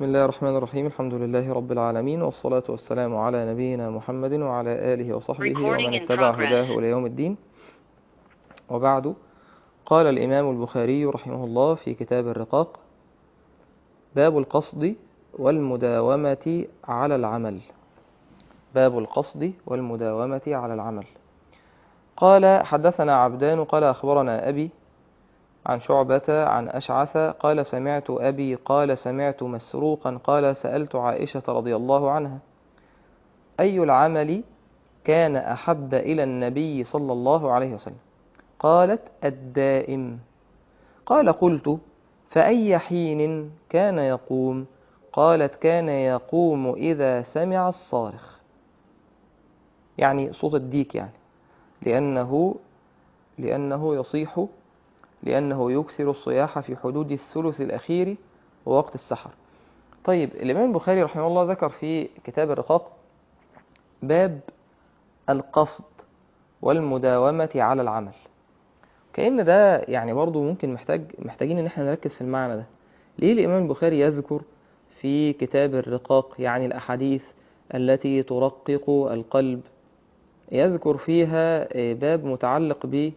بسم الله الرحمن الرحيم الحمد لله رب العالمين والصلاة والسلام على نبينا محمد وعلى آله وصحبه Recording ومن in اتبع progress. هداه إلى يوم الدين وبعد قال الإمام البخاري رحمه الله في كتاب الرقاق باب القصد والمداومة على العمل باب القصد والمداومة على العمل قال حدثنا عبدان قال أخبرنا أبي عن شعبة عن أشعث قال سمعت أبي قال سمعت مسروقا قال سألت عائشة رضي الله عنها أي العمل كان أحب إلى النبي صلى الله عليه وسلم قالت الدائم قال قلت فأي حين كان يقوم قالت كان يقوم إذا سمع الصارخ يعني صوت الديك يعني لأنه لأنه يصيح لأنه يكثر الصياح في حدود الثلث الأخير ووقت السحر طيب الإمام البخاري رحمه الله ذكر في كتاب الرقاق باب القصد والمداومة على العمل كأن ده يعني برضو ممكن محتاج محتاجين إن احنا نركز في المعنى ده ليه الإمام البخاري يذكر في كتاب الرقاق يعني الأحاديث التي ترقق القلب يذكر فيها باب متعلق ب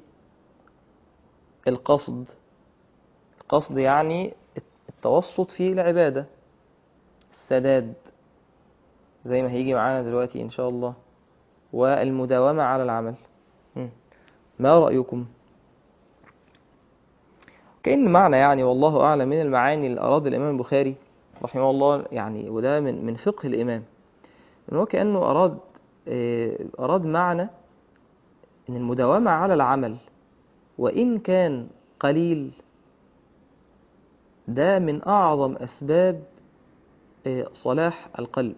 القصد القصد يعني التوسط في العبادة السداد زي ما هيجي معانا دلوقتي إن شاء الله والمداومة على العمل م. ما رأيكم؟ كأن معنى يعني والله أعلم من المعاني اللي أراد الإمام البخاري رحمه الله يعني وده من من فقه الإمام إن هو كأنه أراد آه، أراد معنى إن المداومة على العمل وإن كان قليل ده من أعظم أسباب آه، صلاح القلب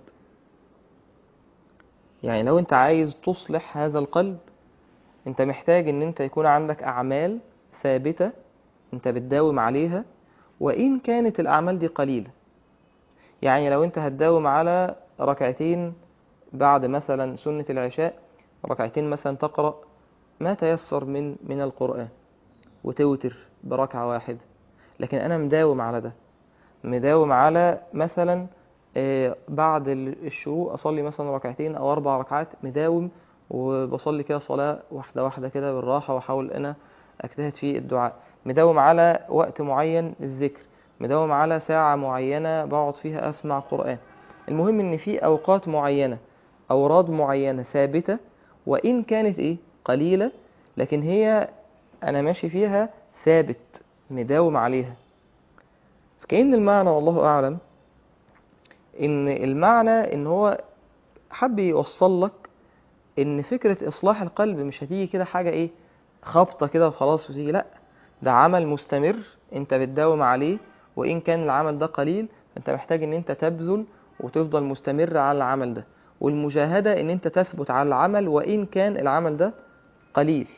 يعني لو أنت عايز تصلح هذا القلب أنت محتاج أن أنت يكون عندك أعمال ثابتة أنت بتداوم عليها وإن كانت الأعمال دي قليلة يعني لو أنت هتداوم على ركعتين بعد مثلا سنة العشاء ركعتين مثلا تقرأ ما تيسر من من القرآن وتوتر بركعة واحدة لكن أنا مداوم على ده مداوم على مثلا آه، بعد الشروق أصلي مثلا ركعتين أو أربع ركعات مداوم وبصلي كده صلاة واحدة واحدة كده بالراحة وأحاول أنا أجتهد في الدعاء مداوم على وقت معين للذكر مداوم على ساعة معينة بقعد فيها أسمع قرآن المهم إن في أوقات معينة أوراد معينة ثابتة وإن كانت إيه قليلة لكن هي أنا ماشي فيها ثابت مداوم عليها فكأن المعنى والله أعلم إن المعنى إن هو حب يوصل لك إن فكرة إصلاح القلب مش هتيجي كده حاجة إيه خبطة كده وخلاص وتيجي لأ ده عمل مستمر أنت بتداوم عليه وإن كان العمل ده قليل فأنت محتاج إن أنت تبذل وتفضل مستمر على العمل ده والمجاهدة إن أنت تثبت على العمل وإن كان العمل ده قليل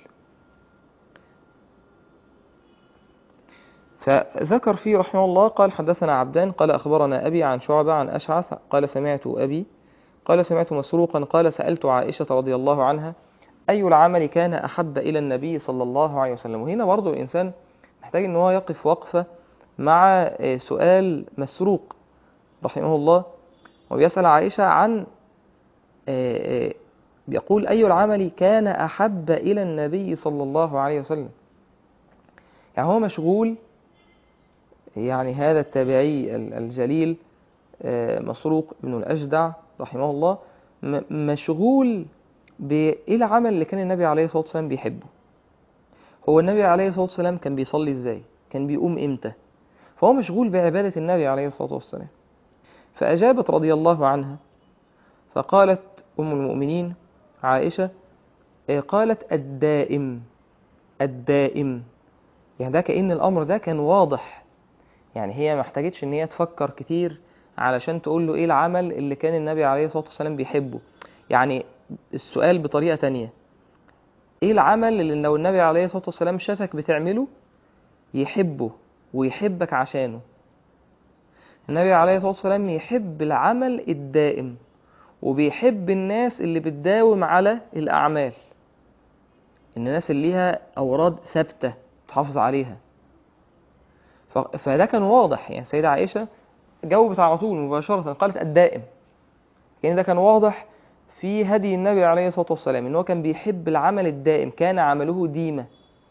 فذكر فيه رحمه الله قال حدثنا عبدان قال أخبرنا أبي عن شعبة عن أشعث قال سمعت أبي قال سمعت مسروقا قال سألت عائشة رضي الله عنها أي العمل كان أحب إلى النبي صلى الله عليه وسلم وهنا برضو الإنسان محتاج أن هو يقف وقفة مع آه، سؤال مسروق رحمه الله وبيسأل عائشة عن آه، آه، بيقول أي العمل كان أحب إلى النبي صلى الله عليه وسلم يعني هو مشغول يعني هذا التابعي ال- الجليل آه، مسروق بن الأجدع رحمه الله م- مشغول بإيه العمل اللي كان النبي عليه الصلاة والسلام بيحبه هو النبي عليه الصلاة والسلام كان بيصلي إزاي كان بيقوم إمتى فهو مشغول بعبادة النبي عليه الصلاة والسلام فأجابت رضي الله عنها فقالت أم المؤمنين عائشة آه، قالت الدائم الدائم يعني ده كأن الأمر ده كان واضح يعني هي ما احتاجتش ان هي تفكر كتير علشان تقول له ايه العمل اللي كان النبي عليه الصلاة والسلام بيحبه يعني السؤال بطريقة تانية ايه العمل اللي لو النبي عليه الصلاة والسلام شافك بتعمله يحبه ويحبك عشانه النبي عليه الصلاة والسلام يحب العمل الدائم وبيحب الناس اللي بتداوم على الأعمال الناس اللي ليها أوراد ثابتة تحافظ عليها ف- فده كان واضح يعني سيدة عائشة جاوبت على طول مباشرة قالت الدائم يعني ده كان واضح في هدي النبي عليه الصلاة والسلام إن هو كان بيحب العمل الدائم كان عمله ديمة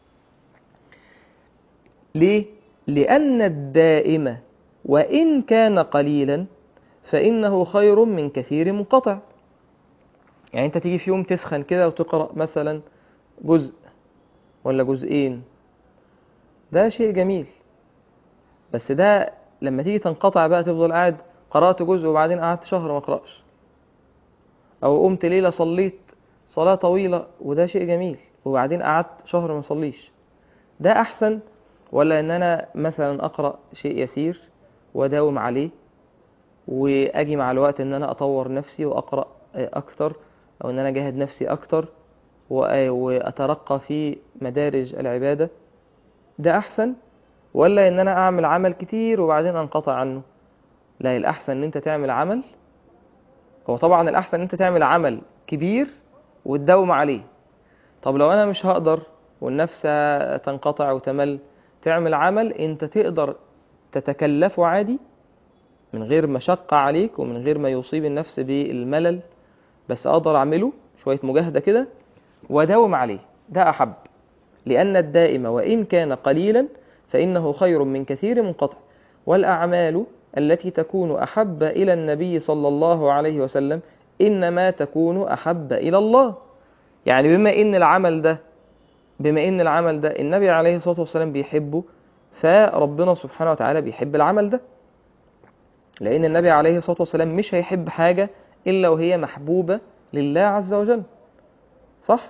ليه؟ لأن الدائم وإن كان قليلا فإنه خير من كثير منقطع يعني أنت تيجي في يوم تسخن كده وتقرأ مثلا جزء ولا جزئين ده شيء جميل بس ده لما تيجي تنقطع بقى تفضل قاعد قرأت جزء وبعدين قعدت شهر ما اقرأش أو قمت ليلة صليت صلاة طويلة وده شيء جميل وبعدين قعدت شهر ما صليش ده أحسن ولا إن أنا مثلا أقرأ شيء يسير وأداوم عليه وأجي مع الوقت إن أنا أطور نفسي وأقرأ أكتر أو إن أنا أجاهد نفسي أكتر وأترقى في مدارج العبادة ده أحسن ولا إن أنا أعمل عمل كتير وبعدين أنقطع عنه لا الأحسن إن أنت تعمل عمل هو طبعا الأحسن إن أنت تعمل عمل كبير وتداوم عليه طب لو أنا مش هقدر والنفس تنقطع وتمل تعمل عمل أنت تقدر تتكلفه عادي من غير مشقة عليك ومن غير ما يصيب النفس بالملل بس أقدر أعمله شوية مجاهدة كده وأداوم عليه ده أحب لأن الدائم وإن كان قليلا فإنه خير من كثير منقطع والأعمال التي تكون أحب إلى النبي صلى الله عليه وسلم إنما تكون أحب إلى الله يعني بما إن العمل ده بما إن العمل ده النبي عليه الصلاة والسلام بيحبه فربنا سبحانه وتعالى بيحب العمل ده لأن النبي عليه الصلاة والسلام مش هيحب حاجة إلا وهي محبوبة لله عز وجل صح؟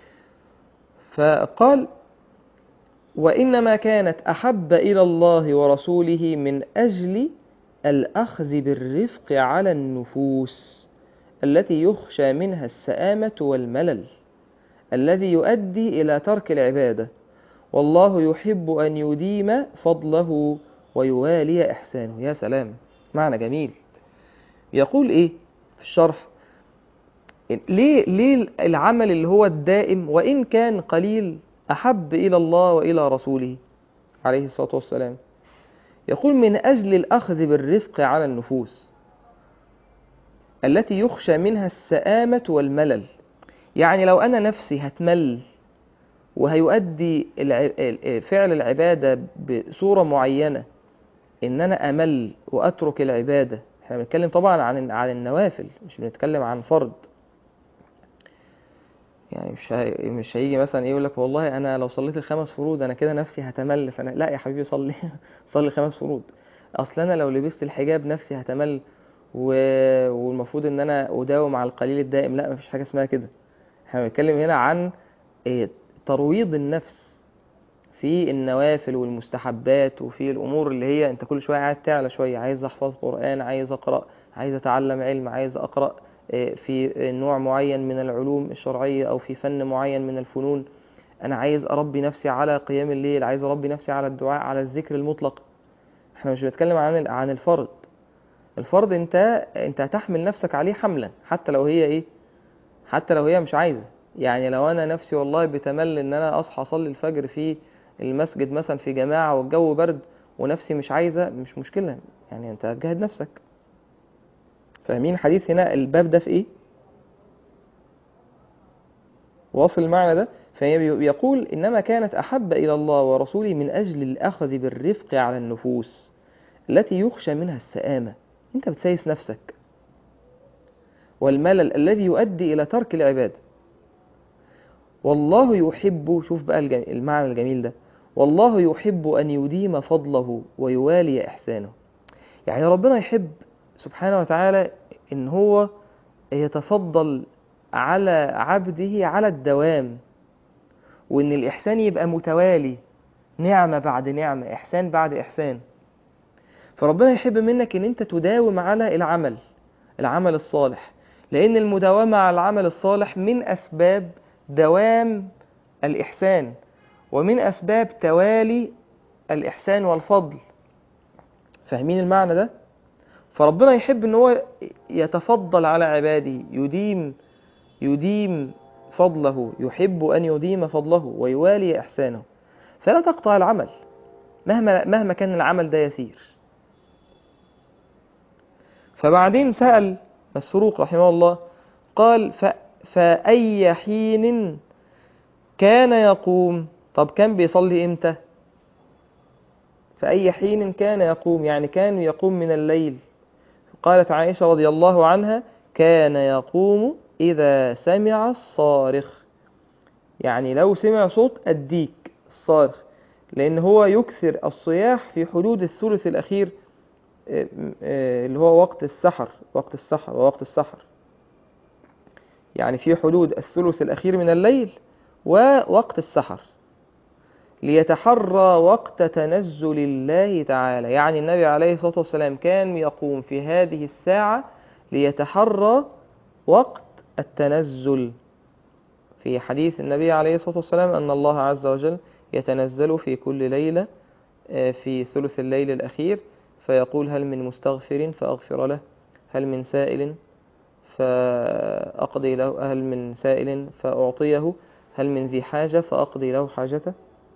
فقال وإنما كانت أحب إلى الله ورسوله من أجل الأخذ بالرفق على النفوس التي يخشى منها السآمة والملل الذي يؤدي إلى ترك العبادة والله يحب أن يديم فضله ويوالي إحسانه يا سلام معنى جميل يقول إيه في الشرح ليه, ليه العمل اللي هو الدائم وإن كان قليل أحب إلى الله وإلى رسوله عليه الصلاة والسلام يقول من أجل الأخذ بالرفق على النفوس التي يخشى منها السآمة والملل يعني لو أنا نفسي هتمل وهيؤدي فعل العبادة بصورة معينة إن أنا أمل وأترك العبادة احنا بنتكلم طبعا عن عن النوافل مش بنتكلم عن فرض يعني مش هي... مش هيجي مثلا يقول لك والله انا لو صليت الخمس فروض انا كده نفسي هتمل فانا لا يا حبيبي صلي صلي خمس فروض اصل انا لو لبست الحجاب نفسي هتمل و... والمفروض ان انا اداوم على القليل الدائم لا مفيش حاجه اسمها كده احنا بنتكلم هنا عن ترويض النفس في النوافل والمستحبات وفي الامور اللي هي انت كل شويه قاعد تعلى شويه عايز احفظ قران عايز اقرا عايز اتعلم علم عايز اقرا في نوع معين من العلوم الشرعية أو في فن معين من الفنون أنا عايز أربي نفسي على قيام الليل عايز أربي نفسي على الدعاء على الذكر المطلق احنا مش بنتكلم عن عن الفرض الفرض انت انت هتحمل نفسك عليه حملا حتى لو هي ايه حتى لو هي مش عايزه يعني لو انا نفسي والله بتمل ان انا اصحى اصلي الفجر في المسجد مثلا في جماعه والجو برد ونفسي مش عايزه مش مشكله يعني انت هتجاهد نفسك فاهمين حديث هنا الباب ده في ايه واصل المعنى ده فيقول إنما كانت أحب إلى الله ورسوله من أجل الأخذ بالرفق على النفوس التي يخشى منها السآمة أنت بتسيس نفسك والملل الذي يؤدي إلى ترك العبادة والله يحب شوف بقى المعنى الجميل ده والله يحب أن يديم فضله ويوالي إحسانه يعني ربنا يحب سبحانه وتعالى إن هو يتفضل على عبده على الدوام وإن الإحسان يبقى متوالي نعمة بعد نعمة إحسان بعد إحسان فربنا يحب منك إن أنت تداوم على العمل العمل الصالح لأن المداومة على العمل الصالح من أسباب دوام الإحسان ومن أسباب توالي الإحسان والفضل فاهمين المعنى ده؟ فربنا يحب ان هو يتفضل على عباده يديم يديم فضله يحب ان يديم فضله ويوالي احسانه فلا تقطع العمل مهما مهما كان العمل ده يسير فبعدين سأل مسروق رحمه الله قال ف... فأي حين كان يقوم طب كان بيصلي إمتى فأي حين كان يقوم يعني كان يقوم من الليل قالت عائشة رضي الله عنها كان يقوم إذا سمع الصارخ يعني لو سمع صوت الديك الصارخ لأن هو يكثر الصياح في حدود الثلث الأخير آه، آه، اللي هو وقت السحر وقت السحر ووقت السحر يعني في حدود الثلث الأخير من الليل ووقت السحر ليتحرى وقت تنزل الله تعالى يعني النبي عليه الصلاة والسلام كان يقوم في هذه الساعة ليتحرى وقت التنزل في حديث النبي عليه الصلاة والسلام أن الله عز وجل يتنزل في كل ليلة آه، في ثلث الليل الأخير فيقول هل من مستغفر فأغفر له هل من سائل فأقضي له هل من سائل فأعطيه هل من ذي حاجة فأقضي له حاجته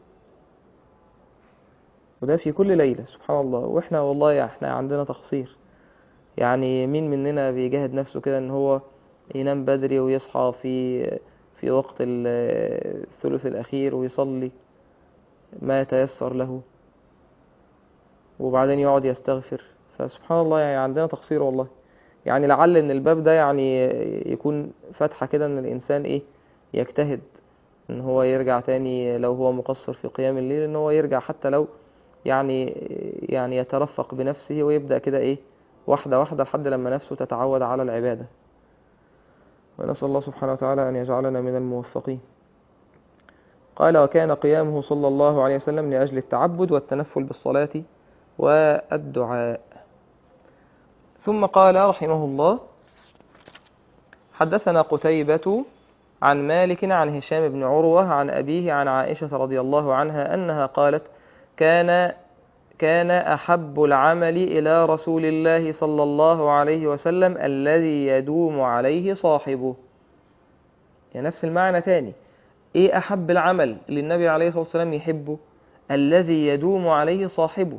وده في كل ليلة سبحان الله وإحنا والله يعني إحنا عندنا تقصير يعني مين مننا بيجاهد نفسه كده إن هو ينام بدري ويصحى في في وقت ال- الثلث الأخير ويصلي ما يتيسر له وبعدين يقعد يستغفر فسبحان الله يعني عندنا تقصير والله يعني لعل ان الباب ده يعني يكون فتحة كده ان الانسان ايه يجتهد ان هو يرجع تاني لو هو مقصر في قيام الليل ان هو يرجع حتى لو يعني يعني يترفق بنفسه ويبدأ كده ايه واحدة واحدة لحد لما نفسه تتعود على العبادة ونسأل الله سبحانه وتعالى أن يجعلنا من الموفقين قال وكان قيامه صلى الله عليه وسلم لأجل التعبد والتنفل بالصلاة والدعاء ثم قال رحمه الله حدثنا قتيبة عن مالك عن هشام بن عروة عن أبيه عن عائشة رضي الله عنها أنها قالت كان كان أحب العمل إلى رسول الله صلى الله عليه وسلم الذي يدوم عليه صاحبه يعني نفس المعنى تاني إيه أحب العمل اللي النبي عليه الصلاة والسلام يحبه الذي يدوم عليه صاحبه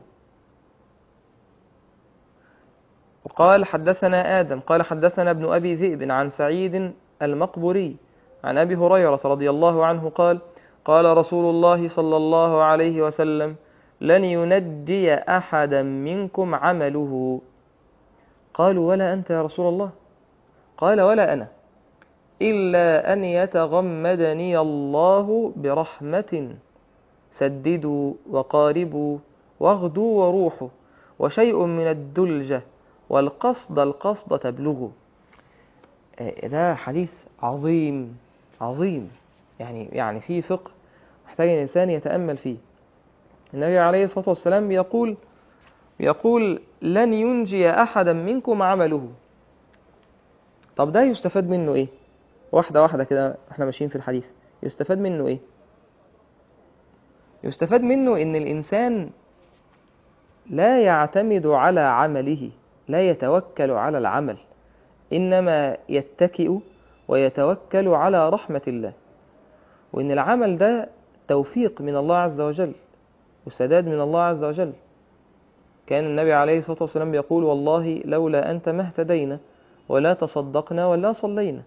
وقال حدثنا آدم قال حدثنا ابن أبي ذئب عن سعيد المقبري عن أبي هريرة رضي الله عنه قال قال رسول الله صلى الله عليه وسلم لن ينجي أحدا منكم عمله قالوا ولا أنت يا رسول الله قال ولا أنا إلا أن يتغمدني الله برحمة سددوا وقاربوا واغدوا وروحوا وشيء من الدلجة والقصد القصد تبلغه آه، ده حديث عظيم عظيم يعني يعني فيه فقه محتاج الإنسان يتأمل فيه النبي عليه الصلاة والسلام يقول يقول لن ينجي أحدا منكم عمله طب ده يستفاد منه إيه واحدة واحدة كده احنا ماشيين في الحديث يستفاد منه إيه يستفاد منه إن الإنسان لا يعتمد على عمله لا يتوكل على العمل إنما يتكئ ويتوكل على رحمة الله وإن العمل ده توفيق من الله عز وجل وسداد من الله عز وجل كان النبي عليه الصلاة والسلام يقول والله لولا أنت ما اهتدينا ولا تصدقنا ولا صلينا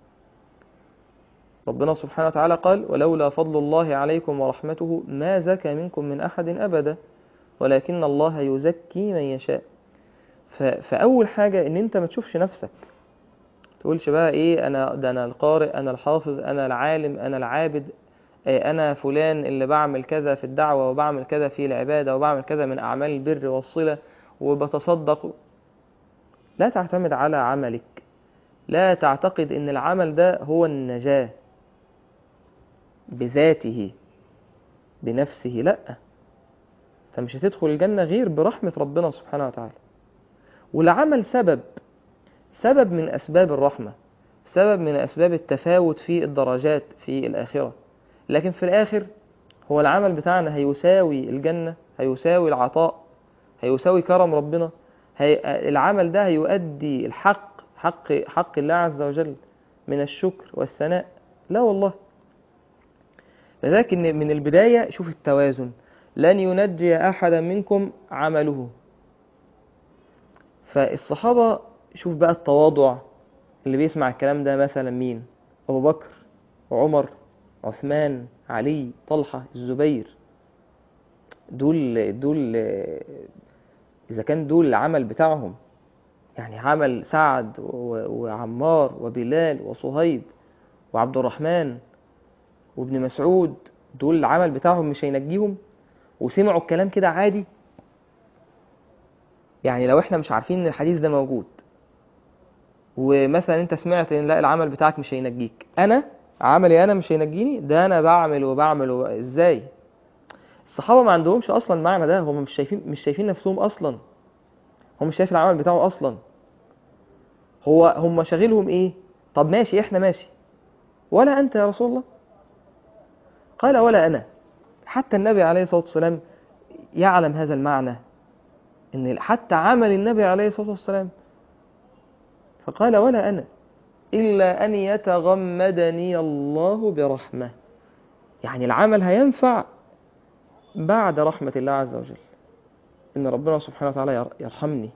ربنا سبحانه وتعالى قال ولولا فضل الله عليكم ورحمته ما زكى منكم من أحد أبدا ولكن الله يزكي من يشاء ف- فأول حاجة إن أنت ما تشوفش نفسك تقولش بقى إيه أنا ده أنا القارئ أنا الحافظ أنا العالم أنا العابد آه، أنا فلان اللي بعمل كذا في الدعوة وبعمل كذا في العبادة وبعمل كذا من أعمال البر والصلة وبتصدق لا تعتمد على عملك لا تعتقد إن العمل ده هو النجاة بذاته بنفسه لا انت مش هتدخل الجنة غير برحمة ربنا سبحانه وتعالى والعمل سبب سبب من أسباب الرحمة سبب من أسباب التفاوت في الدرجات في الآخرة لكن في الآخر هو العمل بتاعنا هيساوي الجنة هيساوي العطاء هيساوي كرم ربنا هي... العمل ده هيؤدي الحق حق حق الله عز وجل من الشكر والثناء لا والله لذلك إن من البداية شوف التوازن لن ينجي أحدا منكم عمله فالصحابة شوف بقى التواضع اللي بيسمع الكلام ده مثلا مين أبو بكر وعمر عثمان علي طلحة الزبير دول دول إذا كان دول العمل بتاعهم يعني عمل سعد و- وعمار وبلال وصهيب وعبد الرحمن وابن مسعود دول العمل بتاعهم مش هينجيهم وسمعوا الكلام كده عادي يعني لو احنا مش عارفين ان الحديث ده موجود ومثلا انت سمعت ان لا العمل بتاعك مش هينجيك انا عملي انا مش هينجيني ده انا بعمل وبعمل و... ازاي الصحابه ما عندهمش اصلا المعنى ده هم مش شايفين مش شايفين نفسهم اصلا هم مش شايف العمل بتاعه اصلا هو هم شاغلهم ايه طب ماشي احنا ماشي ولا انت يا رسول الله قال ولا انا حتى النبي عليه الصلاه والسلام يعلم هذا المعنى ان حتى عمل النبي عليه الصلاه والسلام فقال ولا انا الا ان يتغمدني الله برحمه يعني العمل هينفع بعد رحمه الله عز وجل ان ربنا سبحانه وتعالى ير- يرحمني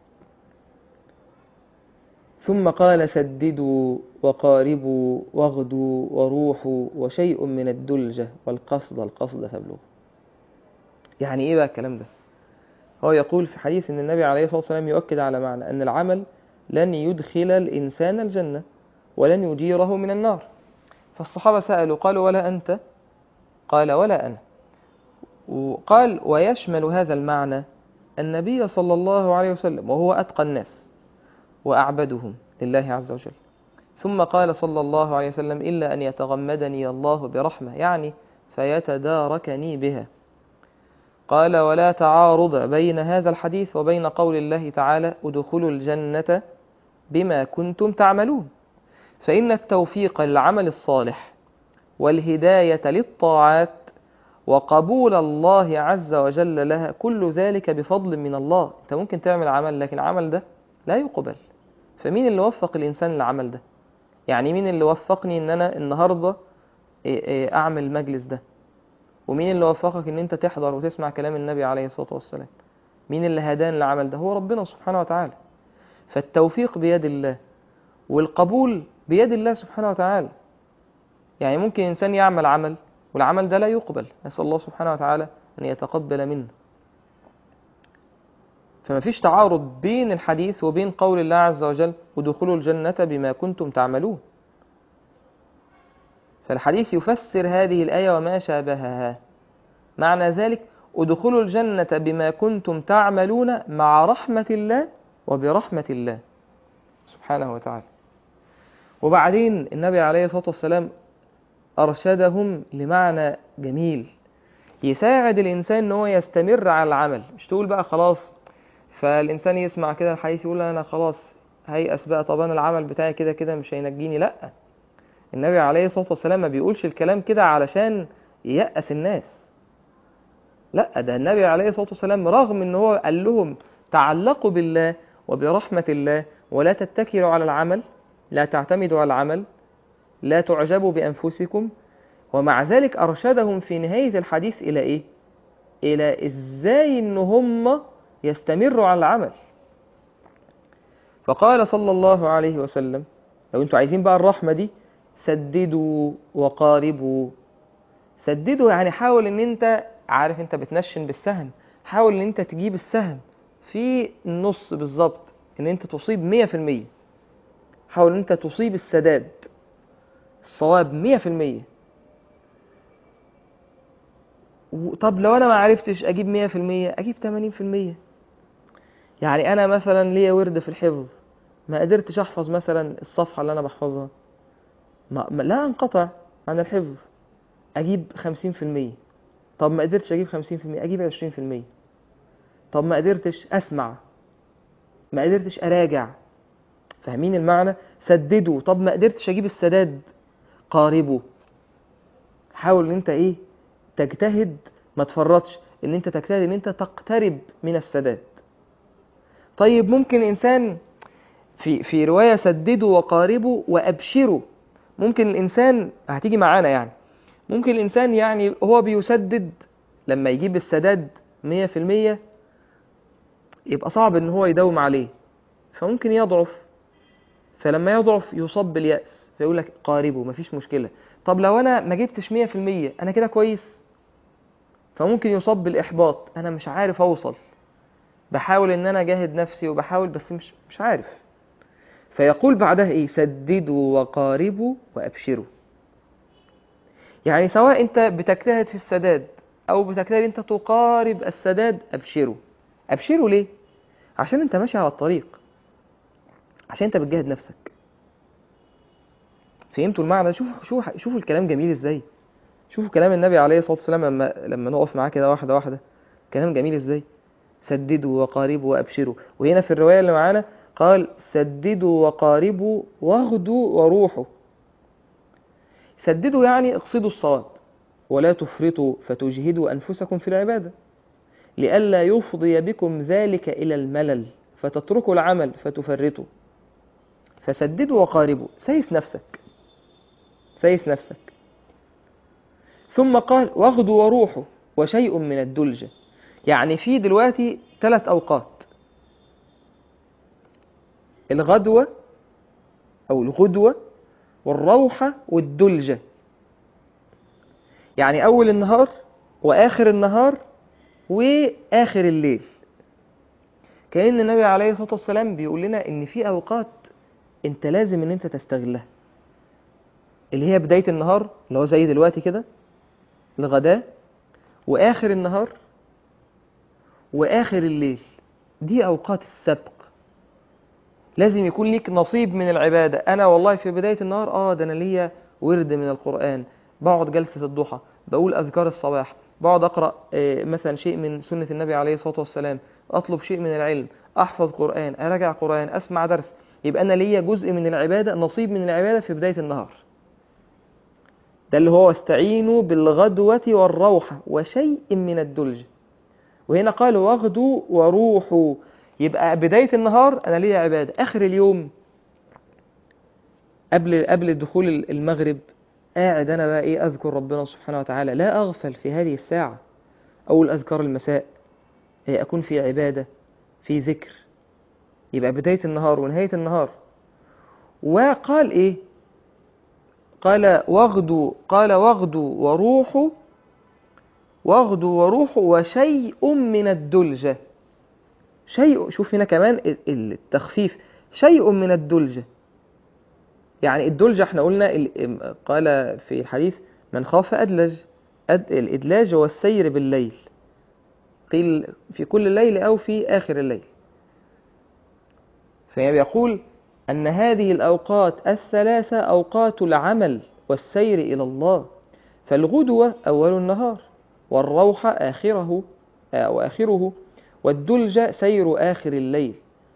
ثم قال سددوا وقاربوا واغدوا وروحوا وشيء من الدلجة والقصد القصد فابلغوا يعني ايه بقى الكلام ده هو يقول في حديث ان النبي عليه الصلاة والسلام يؤكد على معنى ان العمل لن يدخل الإنسان الجنة ولن يجيره من النار فالصحابة سألوا قالوا ولا أنت قال ولا أنا وقال ويشمل هذا المعنى النبي صلى الله عليه وسلم وهو أتقى الناس وأعبدهم لله عز وجل ثم قال صلى الله عليه وسلم إلا أن يتغمدني الله برحمة يعني فيتداركني بها قال ولا تعارض بين هذا الحديث وبين قول الله تعالى ادخلوا الجنة بما كنتم تعملون فإن التوفيق للعمل الصالح والهداية للطاعات وقبول الله عز وجل لها كل ذلك بفضل من الله انت ممكن تعمل عمل لكن العمل ده لا يقبل فمين اللي وفق الإنسان للعمل ده يعني مين اللي وفقني ان انا النهاردة إيه إيه اعمل المجلس ده ومين اللي وفقك ان انت تحضر وتسمع كلام النبي عليه الصلاة والسلام مين اللي هدان للعمل ده هو ربنا سبحانه وتعالى فالتوفيق بيد الله والقبول بيد الله سبحانه وتعالى يعني ممكن إنسان يعمل عمل والعمل ده لا يقبل نسأل الله سبحانه وتعالى أن يتقبل منه فما فيش تعارض بين الحديث وبين قول الله عز وجل ودخلوا الجنة بما كنتم تعملون فالحديث يفسر هذه الآية وما شابهها معنى ذلك ادخلوا الجنة بما كنتم تعملون مع رحمة الله وبرحمة الله سبحانه وتعالى وبعدين النبي عليه الصلاة والسلام أرشدهم لمعنى جميل يساعد الإنسان إن هو يستمر على العمل مش تقول بقى خلاص فالإنسان يسمع كده الحديث يقول أنا خلاص هيأس بقى طب أنا العمل بتاعي كده كده مش هينجيني لأ النبي عليه الصلاة والسلام ما بيقولش الكلام كده علشان ييأس الناس لا ده النبي عليه الصلاة والسلام رغم ان هو قال لهم تعلقوا بالله وبرحمة الله ولا تتكلوا على العمل لا تعتمدوا على العمل لا تعجبوا بأنفسكم ومع ذلك أرشدهم في نهاية الحديث إلى إيه؟ إلى إزاي إن هم يستمروا على العمل فقال صلى الله عليه وسلم لو أنتوا عايزين بقى الرحمة دي سددوا وقاربوا سددوا يعني حاول ان انت عارف انت بتنشن بالسهم حاول ان انت تجيب السهم في النص بالظبط ان انت تصيب مية في المية حاول ان انت تصيب السداد الصواب مية في المية طب لو انا ما عرفتش اجيب مية في المية اجيب تمانين في المية يعني انا مثلا ليا ورد في الحفظ ما قدرتش احفظ مثلا الصفحة اللي انا بحفظها ما ما- لا انقطع عن الحفظ اجيب خمسين في المية طب ما قدرتش اجيب خمسين في المية اجيب عشرين في المية طب ما قدرتش اسمع ما قدرتش اراجع فاهمين المعنى سددوا طب ما قدرتش اجيب السداد قاربوا حاول ان انت ايه تجتهد ما تفرطش ان انت تجتهد ان انت تقترب من السداد طيب ممكن انسان في في رواية سددوا وقاربوا وابشروا ممكن الانسان هتيجي معانا يعني ممكن الإنسان يعني هو بيسدد لما يجيب السداد مية في المية يبقى صعب إن هو يداوم عليه فممكن يضعف فلما يضعف يصاب باليأس فيقول لك قاربه مفيش مشكلة طب لو أنا ما جبتش 100% أنا كده كويس فممكن يصاب بالإحباط أنا مش عارف أوصل بحاول إن أنا أجاهد نفسي وبحاول بس مش مش عارف فيقول بعدها إيه سددوا وقاربوا وأبشروا يعني سواء أنت بتجتهد في السداد أو بتجتهد أنت تقارب السداد أبشروا أبشروا ليه؟ عشان أنت ماشي على الطريق عشان أنت بتجاهد نفسك فهمتوا المعنى شوف شوف شوفوا الكلام جميل ازاي شوفوا كلام النبي عليه الصلاه والسلام لما لما نقف معاه كده واحده واحده كلام جميل ازاي سددوا وقاربوا وابشروا وهنا في الروايه اللي معانا قال سددوا وقاربوا واغدوا وروحوا سددوا يعني اقصدوا الصواب ولا تفرطوا فتجهدوا انفسكم في العباده لئلا يفضي بكم ذلك الى الملل فتتركوا العمل فتفرطوا فسددوا وقاربوا سيس نفسك سيس نفسك ثم قال واغدوا وروحوا وشيء من الدلجة يعني في دلوقتي ثلاث أوقات الغدوة أو الغدوة والروحة والدلجة يعني أول النهار وآخر النهار وآخر الليل كأن النبي عليه الصلاة والسلام بيقول لنا إن في أوقات أنت لازم إن أنت تستغلها اللي هي بداية النهار اللي هو زي دلوقتي كده الغداء وآخر النهار وآخر الليل دي أوقات السبق لازم يكون ليك نصيب من العبادة أنا والله في بداية النهار آه ده أنا ليا ورد من القرآن بقعد جلسة الضحى بقول أذكار الصباح بقعد أقرأ آه، مثلا شيء من سنة النبي عليه الصلاة والسلام أطلب شيء من العلم أحفظ قرآن أراجع قرآن أسمع درس يبقى أنا ليا جزء من العبادة نصيب من العبادة في بداية النهار ده اللي هو استعينوا بالغدوة والروحة وشيء من الدلج وهنا قال واغدوا وروحوا يبقى بداية النهار أنا ليا عبادة آخر اليوم قبل قبل دخول المغرب قاعد أنا بقى إيه أذكر ربنا سبحانه وتعالى لا أغفل في هذه الساعة أول أذكار المساء إيه، أكون في عبادة في ذكر يبقى بداية النهار ونهاية النهار وقال إيه قال واغدوا قال واغدوا وروحوا واغدوا وروحوا وشيء من الدلجة شيء شوف هنا كمان ال- التخفيف شيء من الدلجة يعني الدلجة احنا قلنا ال- قال في الحديث من خاف أدلج أد الإدلاج هو السير بالليل قيل في كل الليل أو في آخر الليل فيقول أن هذه الأوقات الثلاثة أوقات العمل والسير إلى الله فالغدوة أول النهار والروح آخره أو آخره والدلج سير آخر الليل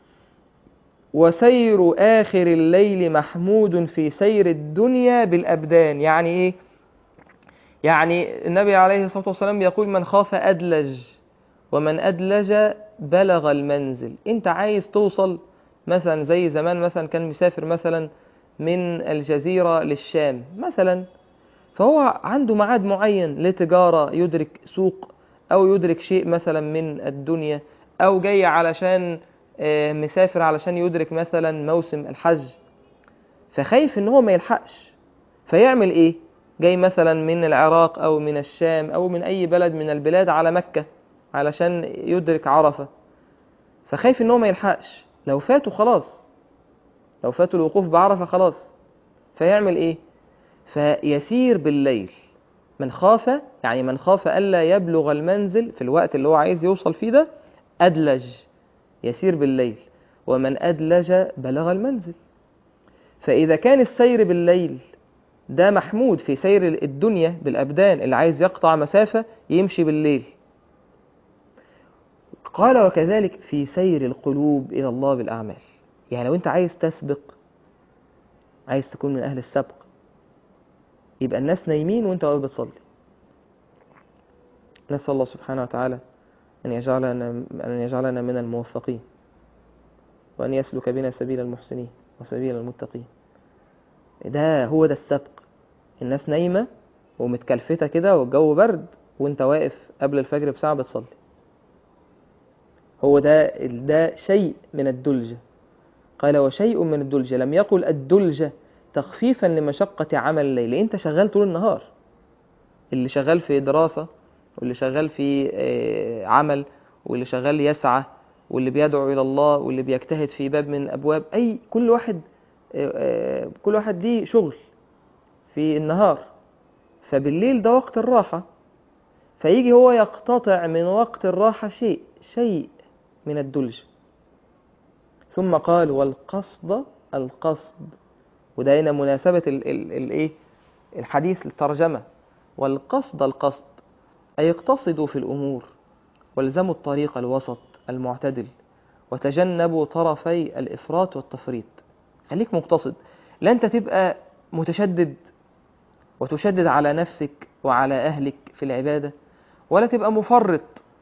وسير آخر الليل محمود في سير الدنيا بالأبدان يعني إيه؟ يعني النبي عليه الصلاة والسلام يقول من خاف أدلج ومن أدلج بلغ المنزل أنت عايز توصل مثلا زي زمان مثلا كان مسافر مثلا من الجزيرة للشام مثلا فهو عنده ميعاد معين لتجارة يدرك سوق أو يدرك شيء مثلا من الدنيا أو جاي علشان آه، مسافر علشان يدرك مثلا موسم الحج فخايف ان هو ما يلحقش فيعمل ايه جاي مثلا من العراق او من الشام او من اي بلد من البلاد على مكة علشان يدرك عرفة فخايف ان هو ما يلحقش لو فاتوا خلاص لو فاتوا الوقوف بعرفة خلاص فيعمل ايه فيسير بالليل من خاف يعني من خاف ألا يبلغ المنزل في الوقت اللي هو عايز يوصل فيه ده أدلج يسير بالليل ومن أدلج بلغ المنزل فإذا كان السير بالليل ده محمود في سير الدنيا بالأبدان اللي عايز يقطع مسافة يمشي بالليل قال وكذلك في سير القلوب إلى الله بالأعمال يعني لو أنت عايز تسبق عايز تكون من أهل السبق يبقى الناس نايمين وأنت واقف بتصلي نسأل الله سبحانه وتعالى أن يجعلنا أن يجعلنا من الموفقين وأن يسلك بنا سبيل المحسنين وسبيل المتقين ده هو ده السبق الناس نايمة ومتكلفتة كده والجو برد وانت واقف قبل الفجر بساعة بتصلي هو ده ده شيء من الدلجة قال وشيء من الدلجة لم يقل الدلجة تخفيفا لمشقة عمل الليل انت شغال طول النهار اللي شغال في دراسة واللي شغال في آه، عمل واللي شغال يسعى واللي بيدعو إلى الله واللي بيجتهد في باب من أبواب أي كل واحد آه، آه، كل واحد ليه شغل في النهار فبالليل ده وقت الراحة فيجي هو يقتطع من وقت الراحة شيء شيء من الدلج ثم قال والقصد القصد وده هنا مناسبة ال ال الايه الحديث الترجمة والقصد القصد أي اقتصدوا في الأمور والزموا الطريق الوسط المعتدل وتجنبوا طرفي الإفراط والتفريط خليك مقتصد لا أنت تبقى متشدد وتشدد على نفسك وعلى أهلك في العبادة ولا تبقى مفرط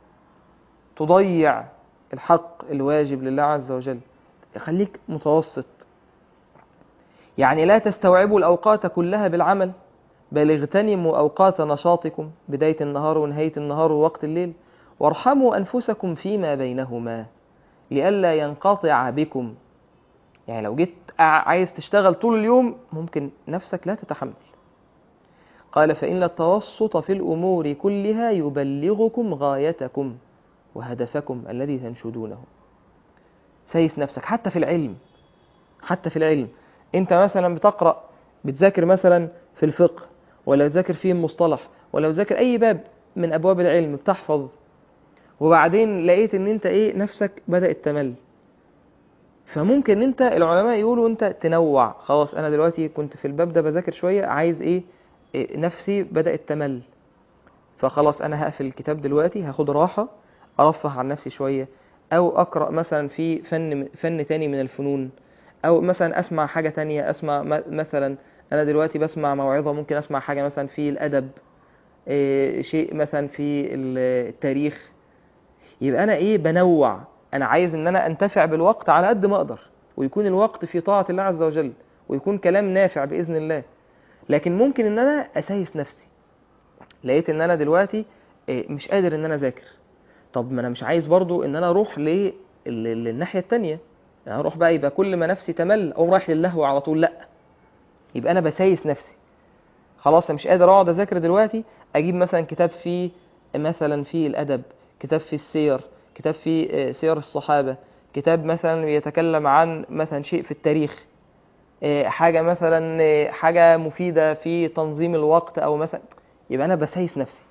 تضيع الحق الواجب لله عز وجل خليك متوسط يعني لا تستوعبوا الأوقات كلها بالعمل بل اغتنموا أوقات نشاطكم بداية النهار ونهاية النهار ووقت الليل وارحموا أنفسكم فيما بينهما لئلا ينقطع بكم يعني لو جيت عايز تشتغل طول اليوم ممكن نفسك لا تتحمل قال فإن التوسط في الأمور كلها يبلغكم غايتكم وهدفكم الذي تنشدونه سيس نفسك حتى في العلم حتى في العلم انت مثلا بتقرأ بتذاكر مثلا في الفقه ولا بتذاكر فيه المصطلح ولا بتذاكر اي باب من ابواب العلم بتحفظ وبعدين لقيت ان انت ايه نفسك بدأت تمل فممكن انت العلماء يقولوا انت تنوع خلاص انا دلوقتي كنت في الباب ده بذاكر شوية عايز ايه, إيه نفسي بدأت تمل فخلاص انا هقفل الكتاب دلوقتي هاخد راحة ارفه عن نفسي شوية او اقرأ مثلا في فن فن تاني من الفنون او مثلا اسمع حاجة تانية اسمع مثلا انا دلوقتي بسمع موعظة ممكن اسمع حاجة مثلا في الادب إيه شيء مثلا في التاريخ يبقى انا ايه بنوع انا عايز ان انا انتفع بالوقت على قد ما اقدر ويكون الوقت في طاعة الله عز وجل ويكون كلام نافع بإذن الله لكن ممكن ان انا اسايس نفسي لقيت ان انا دلوقتي إيه مش قادر ان انا اذاكر طب ما انا مش عايز برضو ان انا اروح للناحية التانية يعني اروح بقى يبقى كل ما نفسي تمل او رايح للهو على طول لا يبقى انا بسايس نفسي خلاص انا مش قادر اقعد اذاكر دلوقتي اجيب مثلا كتاب فيه مثلا في الادب كتاب في السير كتاب في سير الصحابة كتاب مثلا يتكلم عن مثلا شيء في التاريخ حاجة مثلا حاجة مفيدة في تنظيم الوقت او مثلا يبقى انا بسايس نفسي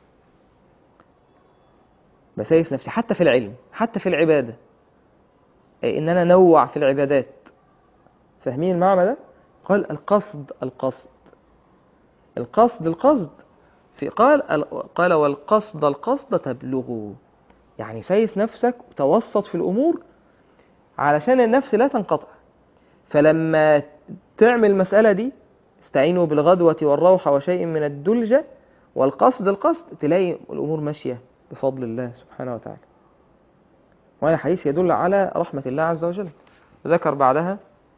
بسايس نفسي حتى في العلم حتى في العبادة ان انا نوع في العبادات فاهمين المعنى ده قال القصد القصد القصد القصد في قال قال والقصد القصد تبلغه يعني سايس نفسك وتوسط في الامور علشان النفس لا تنقطع فلما تعمل المسألة دي استعينوا بالغدوة والروحة وشيء من الدلجة والقصد القصد تلاقي الأمور ماشية بفضل الله سبحانه وتعالى وهذا حديث يدل على رحمة الله عز وجل ذكر بعدها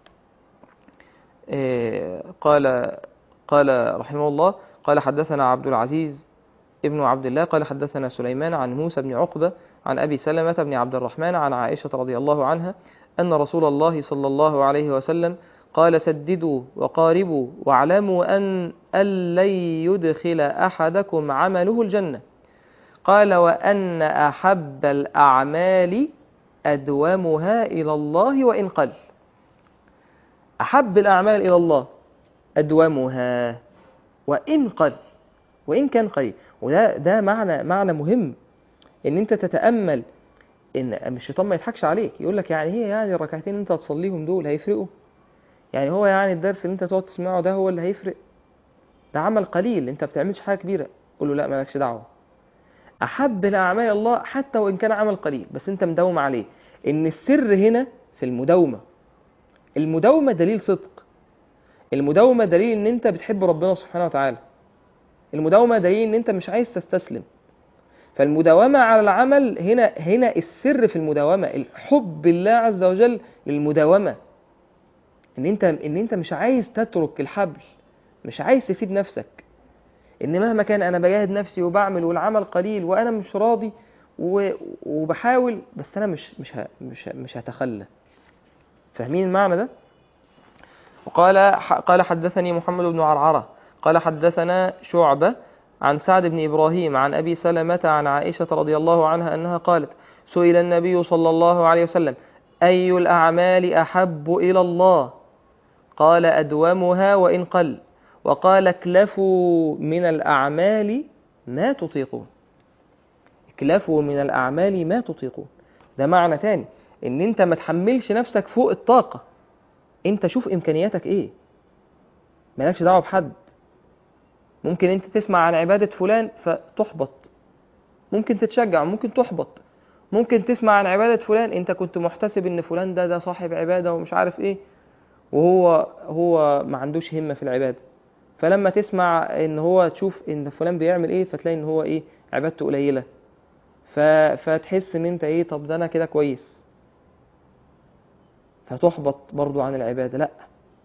قال قال رحمه الله قال حدثنا عبد العزيز ابن عبد الله قال حدثنا سليمان عن موسى بن عقبة عن أبي سلمة بن عبد الرحمن عن عائشة رضي الله عنها أن رسول الله صلى الله عليه وسلم قال سددوا وقاربوا واعلموا أن لن يدخل أحدكم عمله الجنة قال وأن أحب الأعمال أدومها إلى الله وإن قل أحب الأعمال إلى الله أدومها وإن قل وإن كان قليل وده ده معنى معنى مهم إن أنت تتأمل إن الشيطان ما يضحكش عليك يقول لك يعني هي يعني الركعتين اللي أنت هتصليهم دول هيفرقوا يعني هو يعني الدرس اللي أنت تقعد تسمعه ده هو اللي هيفرق ده عمل قليل أنت بتعملش حاجة كبيرة قول له لا مالكش دعوة أحب الأعمال الله حتى وإن كان عمل قليل بس أنت مداوم عليه إن السر هنا في المداومة المداومة دليل صدق المداومة دليل إن أنت بتحب ربنا سبحانه وتعالى المداومة دليل إن أنت مش عايز تستسلم فالمداومة على العمل هنا هنا السر في المداومة الحب الله عز وجل للمداومة إن أنت إن أنت مش عايز تترك الحبل مش عايز تسيب نفسك إن مهما كان أنا بجاهد نفسي وبعمل والعمل قليل وأنا مش راضي وبحاول بس أنا مش مش مش مش هتخلى فاهمين المعنى ده وقال قال حدثني محمد بن عرعرة قال حدثنا شعبة عن سعد بن إبراهيم عن أبي سلمة عن عائشة رضي الله عنها أنها قالت سئل النبي صلى الله عليه وسلم أي الأعمال أحب إلى الله قال أدومها وإن قل وقال اكلفوا من الأعمال ما تطيقون اكلفوا من الأعمال ما تطيقون ده معنى تاني ان انت ما تحملش نفسك فوق الطاقة انت شوف امكانياتك ايه مالكش دعوة بحد ممكن انت تسمع عن عبادة فلان فتحبط ممكن تتشجع ممكن تحبط ممكن تسمع عن عبادة فلان انت كنت محتسب ان فلان ده ده صاحب عبادة ومش عارف ايه وهو هو ما عندوش همة في العبادة فلما تسمع ان هو تشوف ان فلان بيعمل ايه فتلاقي ان هو ايه عبادته قليلة ف... فتحس ان انت ايه طب ده انا كده كويس فتحبط برضو عن العبادة لا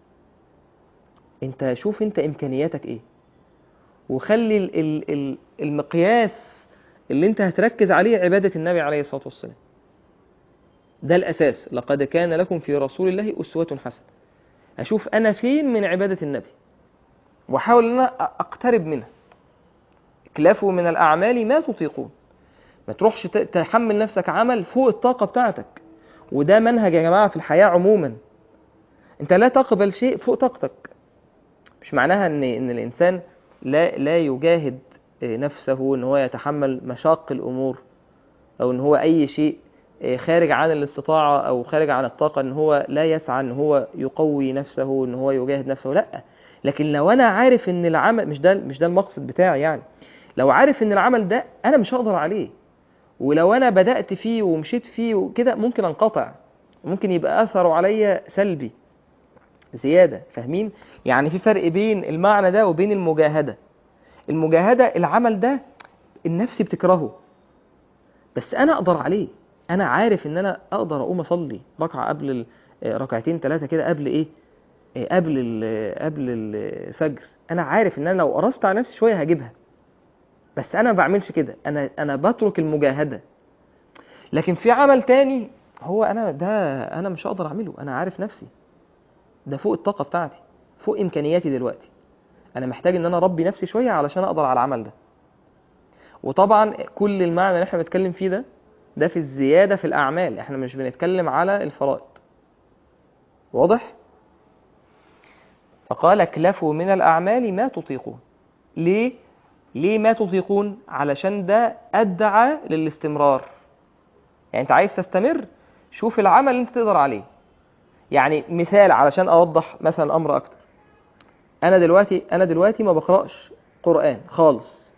انت شوف انت امكانياتك ايه وخلي ال... ال... ال... المقياس اللي انت هتركز عليه عبادة النبي عليه الصلاة والسلام ده الأساس لقد كان لكم في رسول الله أسوة حسنة أشوف أنا فين من عبادة النبي وأحاول أن أنا أقترب منها اكلفوا من الأعمال ما تطيقون ما تروحش تحمل نفسك عمل فوق الطاقة بتاعتك وده منهج يا جماعة في الحياة عموما انت لا تقبل شيء فوق طاقتك مش معناها ان ان الانسان لا لا يجاهد نفسه ان هو يتحمل مشاق الامور او ان هو اي شيء خارج عن الاستطاعة او خارج عن الطاقة ان هو لا يسعى ان هو يقوي نفسه ان هو يجاهد نفسه لا لكن لو انا عارف ان العمل مش ده مش ده المقصد بتاعي يعني لو عارف ان العمل ده انا مش هقدر عليه ولو انا بدأت فيه ومشيت فيه وكده ممكن انقطع ممكن يبقى اثره عليا سلبي زيادة فاهمين يعني في فرق بين المعنى ده وبين المجاهدة المجاهدة العمل ده النفس بتكرهه بس انا اقدر عليه انا عارف ان انا اقدر اقوم اصلي ركعة قبل ركعتين ثلاثة كده قبل ايه قبل قبل الفجر انا عارف ان انا لو قرصت على نفسي شوية هجيبها بس انا ما بعملش كده انا انا بترك المجاهده لكن في عمل تاني هو انا ده انا مش هقدر اعمله انا عارف نفسي ده فوق الطاقه بتاعتي فوق امكانياتي دلوقتي انا محتاج ان انا اربي نفسي شويه علشان اقدر على العمل ده وطبعا كل المعنى اللي احنا بنتكلم فيه ده ده في الزياده في الاعمال احنا مش بنتكلم على الفرائض واضح فقال اكلفوا من الاعمال ما تطيقون ليه ليه ما تطيقون علشان ده أدعى للاستمرار يعني انت عايز تستمر شوف العمل اللي انت تقدر عليه يعني مثال علشان اوضح مثلا الامر اكتر انا دلوقتي انا دلوقتي ما بقراش قران خالص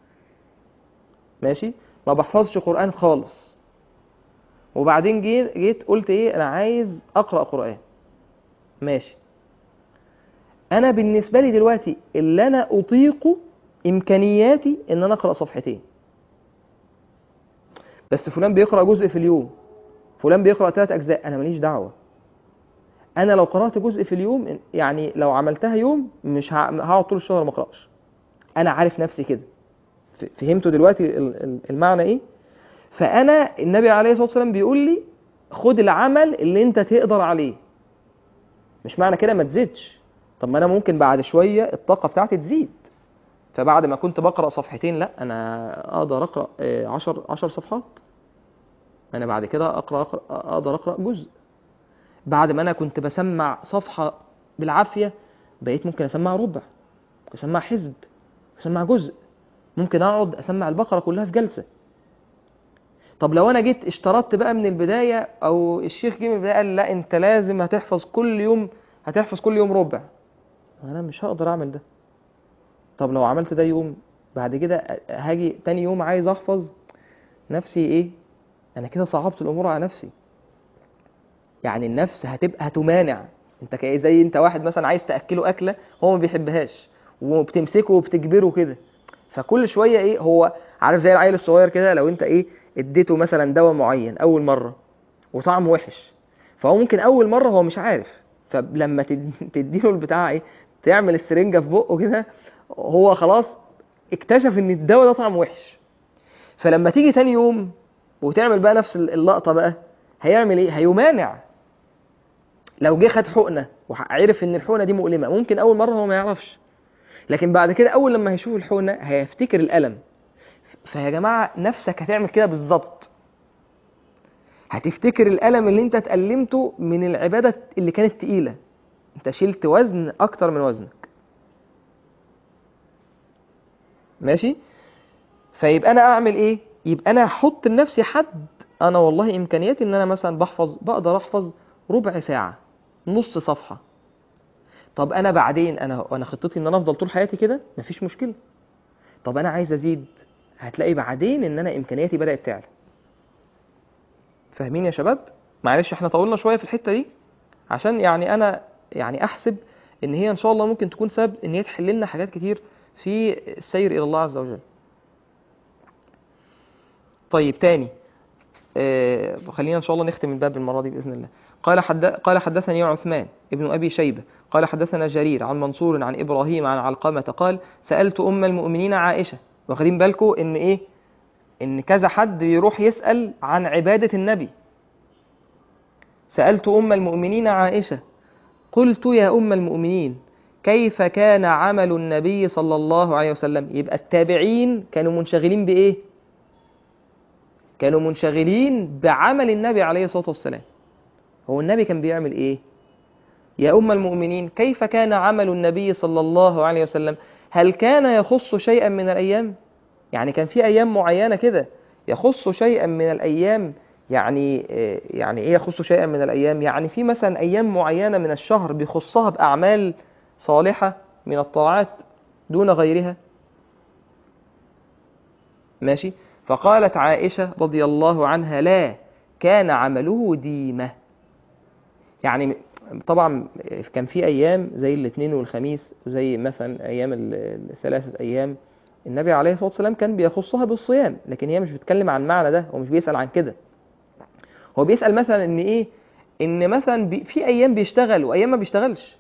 ماشي ما بحفظش قران خالص وبعدين جيت جيت قلت ايه انا عايز اقرا قران ماشي انا بالنسبه لي دلوقتي اللي انا اطيقه امكانياتي ان انا اقرا صفحتين بس فلان بيقرا جزء في اليوم فلان بيقرا ثلاث اجزاء انا ماليش دعوه انا لو قرات جزء في اليوم يعني لو عملتها يوم مش هقعد طول الشهر ما اقراش انا عارف نفسي كده فهمتوا دلوقتي المعنى ايه فانا النبي عليه الصلاه والسلام بيقول لي خد العمل اللي انت تقدر عليه مش معنى كده ما تزيدش طب ما انا ممكن بعد شويه الطاقه بتاعتي تزيد فبعد ما كنت بقرا صفحتين لا انا اقدر اقرا 10 10 صفحات انا بعد كده اقرا, أقرأ اقدر اقرا جزء بعد ما انا كنت بسمع صفحه بالعافيه بقيت ممكن اسمع ربع ممكن اسمع حزب اسمع جزء ممكن اقعد اسمع البقره كلها في جلسه طب لو انا جيت اشترطت بقى من البدايه او الشيخ جه من البدايه قال لا انت لازم هتحفظ كل يوم هتحفظ كل يوم ربع انا مش هقدر اعمل ده طب لو عملت ده يوم بعد كده هاجي تاني يوم عايز احفظ نفسي ايه انا كده صعبت الامور على نفسي يعني النفس هتبقى هتمانع انت كأي زي انت واحد مثلا عايز تاكله اكله هو ما بيحبهاش وبتمسكه وبتجبره كده فكل شويه ايه هو عارف زي العيل الصغير كده لو انت ايه اديته مثلا دواء معين اول مره وطعمه وحش فهو ممكن اول مره هو مش عارف فلما تديله البتاع ايه تعمل السرنجه في بقه كده هو خلاص اكتشف ان الدواء ده طعم وحش فلما تيجي تاني يوم وتعمل بقى نفس اللقطه بقى هيعمل ايه هيمانع لو جه خد حقنه وعرف ان الحقنه دي مؤلمه ممكن اول مره هو ما يعرفش لكن بعد كده اول لما هيشوف الحقنه هيفتكر الالم فيا جماعه نفسك هتعمل كده بالظبط هتفتكر الالم اللي انت اتألمته من العباده اللي كانت تقيله انت شلت وزن اكتر من وزنك ماشي فيبقى انا اعمل ايه يبقى انا احط لنفسي حد انا والله امكانياتي ان انا مثلا بحفظ بقدر احفظ ربع ساعه نص صفحه طب انا بعدين انا انا خطتي ان انا افضل طول حياتي كده مفيش مشكله طب انا عايز ازيد هتلاقي بعدين ان انا امكانياتي بدات تعلى فاهمين يا شباب معلش احنا طولنا شويه في الحته دي عشان يعني انا يعني احسب ان هي ان شاء الله ممكن تكون سبب ان هي تحل لنا حاجات كتير في السير الى الله عز وجل طيب تاني آه خلينا ان شاء الله نختم الباب المره دي باذن الله قال حد... قال حدثني عثمان ابن ابي شيبه قال حدثنا جرير عن منصور عن ابراهيم عن علقمه قال سالت ام المؤمنين عائشه واخدين بالكم ان ايه ان كذا حد بيروح يسال عن عباده النبي سالت ام المؤمنين عائشه قلت يا ام المؤمنين كيف كان عمل النبي صلى الله عليه وسلم يبقى التابعين كانوا منشغلين بايه كانوا منشغلين بعمل النبي عليه الصلاه والسلام هو النبي كان بيعمل ايه يا ام المؤمنين كيف كان عمل النبي صلى الله عليه وسلم هل كان يخص شيئا من الايام يعني كان في ايام معينه كده يخص شيئا من الايام يعني يعني ايه يخص شيئا من الايام يعني في مثلا ايام معينه من الشهر بيخصها باعمال صالحه من الطاعات دون غيرها ماشي فقالت عائشه رضي الله عنها لا كان عمله ديمه يعني طبعا كان في ايام زي الاثنين والخميس وزي مثلا ايام الثلاثه ايام النبي عليه الصلاه والسلام كان بيخصها بالصيام لكن هي مش بتتكلم عن معنى ده هو مش بيسال عن كده هو بيسال مثلا ان ايه ان مثلا بي في ايام بيشتغل وايام ما بيشتغلش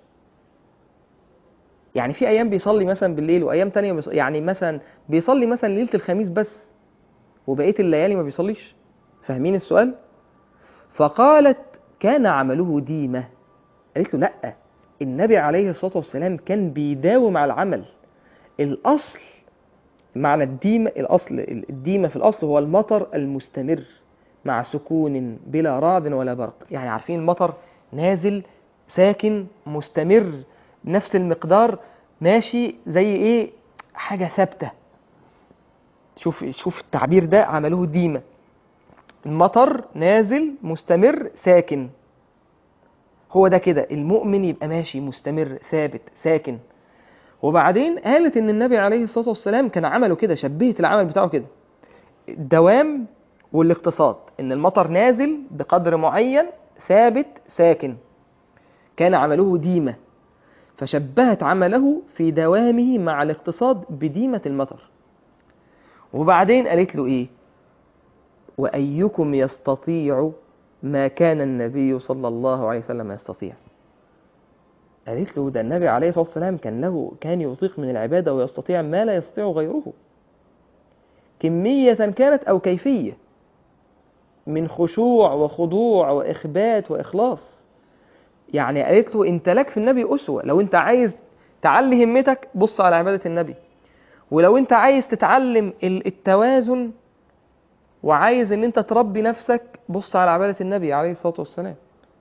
يعني في ايام بيصلي مثلا بالليل وايام تانية بيص... يعني مثلا بيصلي مثلا ليله الخميس بس وبقيه الليالي ما بيصليش فاهمين السؤال فقالت كان عمله ديمه قالت له لا النبي عليه الصلاه والسلام كان بيداوم على العمل الاصل معنى الديمه الاصل الديمه في الاصل هو المطر المستمر مع سكون بلا رعد ولا برق يعني عارفين المطر نازل ساكن مستمر نفس المقدار ماشي زي ايه حاجه ثابته شوف شوف التعبير ده عملوه ديمه المطر نازل مستمر ساكن هو ده كده المؤمن يبقى ماشي مستمر ثابت ساكن وبعدين قالت ان النبي عليه الصلاه والسلام كان عمله كده شبهت العمل بتاعه كده الدوام والاقتصاد ان المطر نازل بقدر معين ثابت ساكن كان عمله ديمه فشبهت عمله في دوامه مع الاقتصاد بديمه المطر وبعدين قالت له ايه وايكم يستطيع ما كان النبي صلى الله عليه وسلم يستطيع قالت له ده النبي عليه الصلاه والسلام كان له كان يطيق من العباده ويستطيع ما لا يستطيع غيره كميه كانت او كيفيه من خشوع وخضوع واخبات واخلاص يعني قالت له انت لك في النبي اسوه لو انت عايز تعلي همتك بص على عباده النبي ولو انت عايز تتعلم التوازن وعايز ان انت تربي نفسك بص على عباده النبي عليه الصلاه والسلام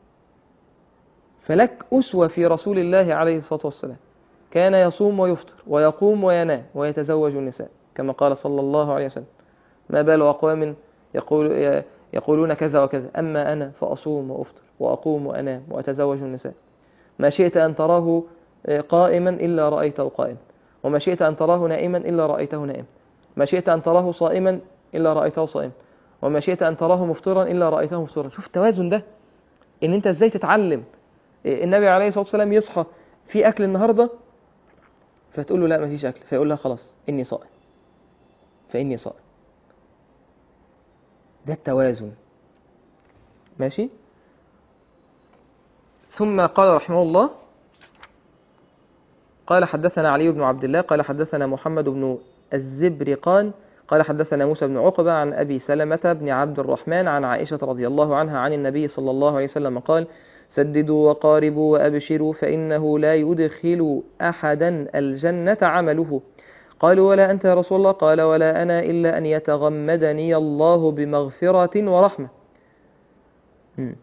فلك أسوة في رسول الله عليه الصلاة والسلام كان يصوم ويفطر ويقوم وينام ويتزوج النساء كما قال صلى الله عليه وسلم ما بال أقوام يقول يقولون كذا وكذا أما أنا فأصوم وأفطر وأقوم وأنام وأتزوج النساء ما شئت أن تراه قائما إلا رأيته قائم وما شئت أن تراه نائما إلا رأيته نائم ما شئت أن تراه صائما إلا رأيته صائم وما شئت أن تراه مفطرا إلا رأيته مفطرا شوف التوازن ده إن أنت إزاي تتعلم النبي عليه الصلاه والسلام يصحى في اكل النهارده فتقول له لا مفيش اكل فيقول لها خلاص اني صائم فاني صائم ده التوازن ماشي ثم قال رحمه الله قال حدثنا علي بن عبد الله قال حدثنا محمد بن الزبرقان قال حدثنا موسى بن عقبة عن أبي سلمة بن عبد الرحمن عن عائشة رضي الله عنها عن النبي صلى الله عليه وسلم قال سددوا وقاربوا وأبشروا فإنه لا يدخل أحدا الجنة عمله قالوا ولا أنت يا رسول الله قال ولا أنا إلا أن يتغمدني الله بمغفرة ورحمة مم.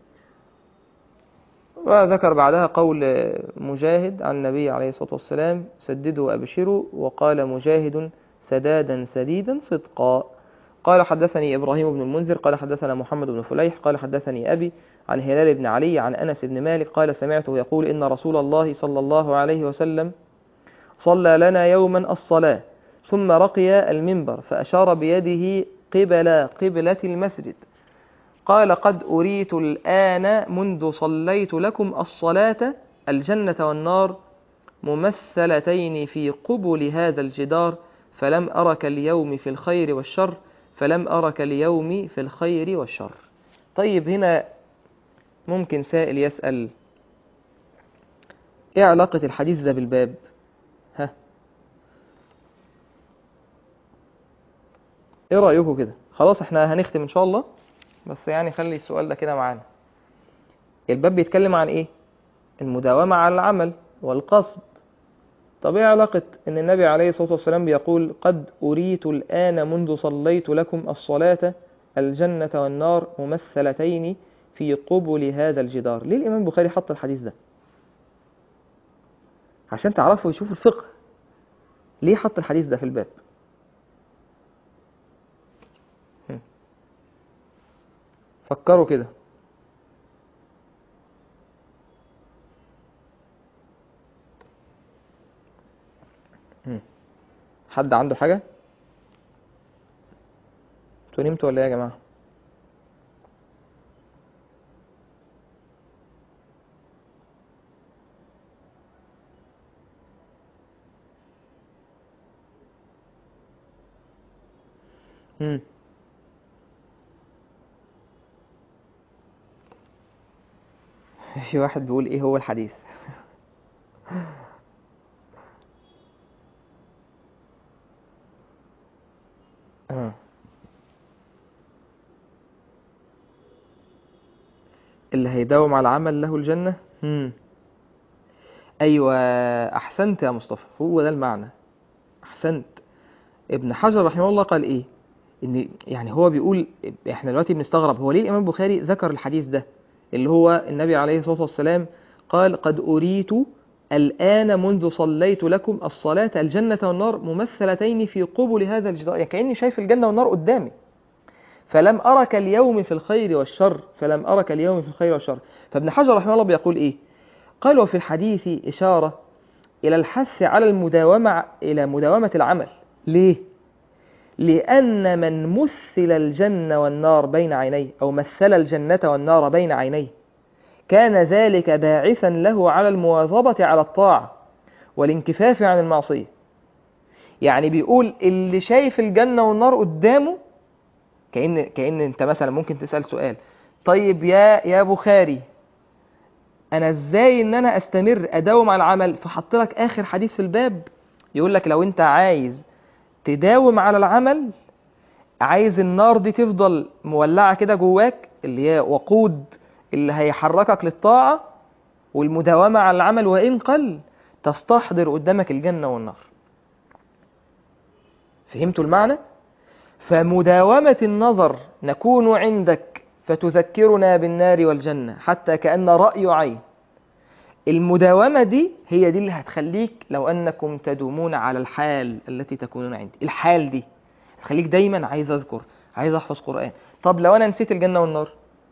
وذكر بعدها قول مجاهد عن النبي عليه الصلاة والسلام سددوا وأبشروا وقال مجاهد سدادا سديدا صدقا قال حدثني إبراهيم بن المنذر قال حدثنا محمد بن فليح قال حدثني أبي عن هلال بن علي عن أنس بن مالك قال سمعته يقول إن رسول الله صلى الله عليه وسلم صلى لنا يوما الصلاة ثم رقي المنبر فأشار بيده قبل قبلة المسجد قال قد أريت الآن منذ صليت لكم الصلاة الجنة والنار ممثلتين في قبل هذا الجدار فلم أرك اليوم في الخير والشر فلم أرك اليوم في الخير والشر طيب هنا ممكن سائل يسأل ايه علاقة الحديث ده بالباب ها ايه رأيكم كده خلاص احنا هنختم ان شاء الله بس يعني خلي السؤال ده كده معانا الباب بيتكلم عن ايه المداومة على العمل والقصد طب ايه علاقة ان النبي عليه الصلاة والسلام بيقول قد أريت الآن منذ صليت لكم الصلاة الجنة والنار ممثلتين في قبل هذا الجدار ليه الإمام البخاري حط الحديث ده عشان تعرفوا يشوفوا الفقه ليه حط الحديث ده في الباب هم. فكروا كده هم. حد عنده حاجة انتوا نمتوا ولا ايه يا جماعة مم. في واحد بيقول ايه هو الحديث آه. اللي هيداوم على العمل له الجنة مم. ايوه احسنت يا مصطفى هو ده المعنى احسنت ابن حجر رحمه الله قال ايه ان يعني هو بيقول احنا دلوقتي بنستغرب هو ليه الامام البخاري ذكر الحديث ده اللي هو النبي عليه الصلاه والسلام قال قد اريت الان منذ صليت لكم الصلاه الجنه والنار ممثلتين في قبل هذا الجدار يعني كاني شايف الجنه والنار قدامي فلم ارك اليوم في الخير والشر فلم ارك اليوم في الخير والشر فابن حجر رحمه الله بيقول ايه قال وفي الحديث اشاره الى الحث على المداومه الى مداومه العمل ليه لأن من مثل الجنة والنار بين عينيه أو مثل الجنة والنار بين عينيه كان ذلك باعثا له على المواظبة على الطاعة والانكفاف عن المعصية يعني بيقول اللي شايف الجنة والنار قدامه كأن, كأن انت مثلا ممكن تسأل سؤال طيب يا يا بخاري انا ازاي ان انا استمر اداوم على العمل فحط لك اخر حديث في الباب يقول لك لو انت عايز تداوم على العمل عايز النار دي تفضل مولعة كده جواك اللي هي وقود اللي هيحركك للطاعة والمداومة على العمل وإن قل تستحضر قدامك الجنة والنار فهمتوا المعنى؟ فمداومة النظر نكون عندك فتذكرنا بالنار والجنة حتى كأن رأي عين المداومة دي هي دي اللي هتخليك لو أنكم تدومون على الحال التي تكونون عندي الحال دي تخليك دايما عايز أذكر عايز أحفظ قرآن طب لو أنا نسيت الجنة والنار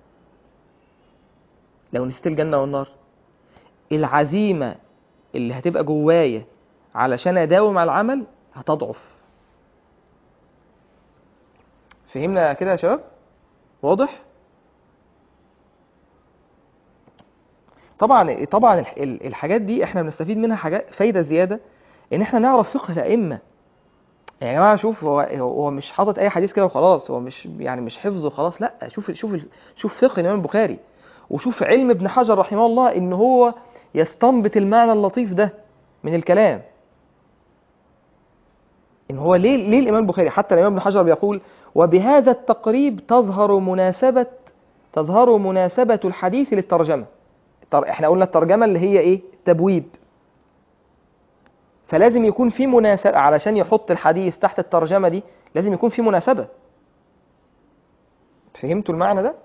لو نسيت الجنة والنار العزيمة اللي هتبقى جوايا علشان أداوم على العمل هتضعف فهمنا كده يا شباب واضح طبعا طبعا الحاجات دي احنا بنستفيد منها حاجات فايده زياده ان احنا نعرف فقه الائمه يعني يا جماعه شوف هو هو مش حاطط اي حديث كده وخلاص هو مش يعني مش حفظ وخلاص لا شوف شوف شوف فقه الامام البخاري وشوف علم ابن حجر رحمه الله ان هو يستنبط المعنى اللطيف ده من الكلام ان هو ليه ليه الامام البخاري حتى الامام ابن حجر بيقول وبهذا التقريب تظهر مناسبه تظهر مناسبه الحديث للترجمه التر... احنا قلنا الترجمة اللي هي ايه التبويب فلازم يكون في مناسبة علشان يحط الحديث تحت الترجمة دي لازم يكون في مناسبة فهمتوا المعنى ده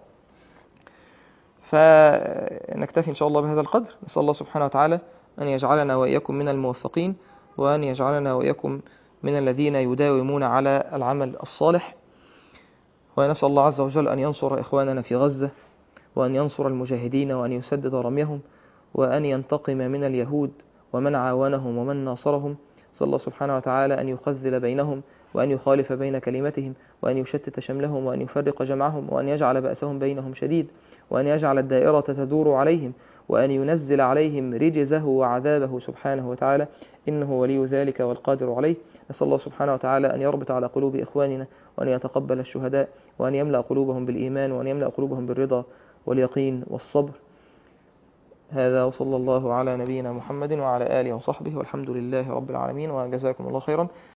فنكتفي إن شاء الله بهذا القدر نسأل الله سبحانه وتعالى أن يجعلنا وإياكم من الموفقين وأن يجعلنا وإياكم من الذين يداومون على العمل الصالح ونسأل الله عز وجل أن ينصر إخواننا في غزة وأن ينصر المجاهدين وأن يسدد رميهم وأن ينتقم من اليهود ومن عاونهم ومن ناصرهم صلى الله سبحانه وتعالى أن يخذل بينهم وأن يخالف بين كلمتهم وأن يشتت شملهم وأن يفرق جمعهم وأن يجعل بأسهم بينهم شديد وأن يجعل الدائرة تدور عليهم وأن ينزل عليهم رجزه وعذابه سبحانه وتعالى إنه ولي ذلك والقادر عليه نسأل الله سبحانه وتعالى أن يربط على قلوب إخواننا وأن يتقبل الشهداء وأن يملأ قلوبهم بالإيمان وأن يملأ قلوبهم بالرضا واليقين والصبر هذا وصلى الله على نبينا محمد وعلى آله وصحبه والحمد لله رب العالمين وجزاكم الله خيرا